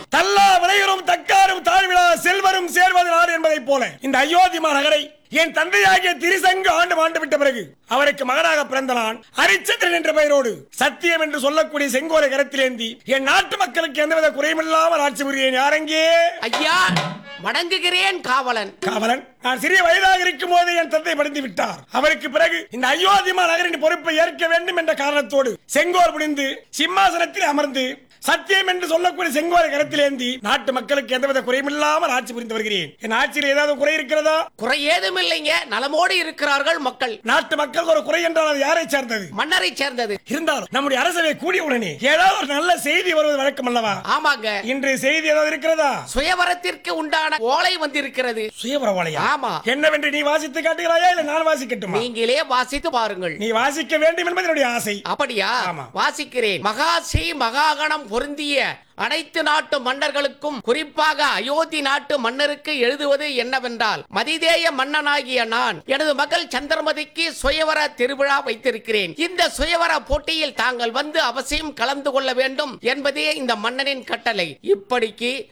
தல்லா விளையரும் தக்காரும் தாழ்விழா செல்வரும் சேர்வது நாடு என்பதைப் போல இந்த அயோத்தி மாநகரை என் தந்தையாகிய திரிசங்கு ஆண்டு ஆண்டு விட்ட பிறகு அவருக்கு மகனாக பிறந்த நான் ஹரிச்சந்திரன் என்ற பெயரோடு சத்தியம் என்று சொல்லக்கூடிய செங்கோலை கரத்திலேந்தி என் நாட்டு மக்களுக்கு எந்தவித குறையுமில்லாமல் ஆட்சி புரியேன் யாரெங்கே ஐயா வணங்குகிறேன் காவலன் காவலன் நான் சிறிய வயதாக இருக்கும் போது என் தந்தை படிந்து விட்டார் அவருக்கு பிறகு இந்த அயோத்திமா நகரின் பொறுப்பை ஏற்க வேண்டும் என்ற காரணத்தோடு செங்கோல் புடிந்து சிம்மாசனத்தில் அமர்ந்து சத்தியம் என்று சொல்லக்கூடிய செங்கோலை கரத்திலேந்தி நாட்டு மக்களுக்கு எந்தவித குறையுமில்லாமல் ஆட்சி புரிந்து வருகிறேன் என் ஆட்சியில் ஏதாவது குறை இருக்கிறதா குறை ஏதும் இல்லைங்க நலமோடு இருக்கிறார்கள் மக்கள் நாட்டு மக்களுக்கு ஒரு குறை என்றால் அது யாரை சார்ந்தது மன்னரை சேர்ந்தது இருந்தாலும் நம்முடைய அரசவை கூடிய உடனே ஏதாவது ஒரு நல்ல செய்தி வருவது வழக்கம் அல்லவா ஆமாங்க இன்று செய்தி ஏதாவது இருக்கிறதா சுயவரத்திற்கு உண்டான ஓலை வந்திருக்கிறது சுயபரவாளையா ஆமா. என்னவென்று நீ வாசித்து காட்டுகிறாயா இல்ல நான் வாசிக்கட்டுமா நீங்களே வாசித்து பாருங்கள் நீ வாசிக்க வேண்டும் என்பது என்னுடைய ஆசை அப்படியா ஆமா. வாசிக்கிறேன் மகாஸ்ரீ மகாகணம் பொருந்திய அனைத்து நாட்டு மன்னர்களுக்கும் குறிப்பாக அயோத்தி நாட்டு மன்னருக்கு எழுதுவது என்னவென்றால் மதிதேய மன்னனாகிய நான் எனது மகள் சந்திரமதிக்கு சுயவர திருவிழா வைத்திருக்கிறேன் இந்த சுயவர போட்டியில் தாங்கள் வந்து அவசியம் கலந்து கொள்ள வேண்டும் என்பதே இந்த மன்னனின் கட்டளை இப்படிக்கு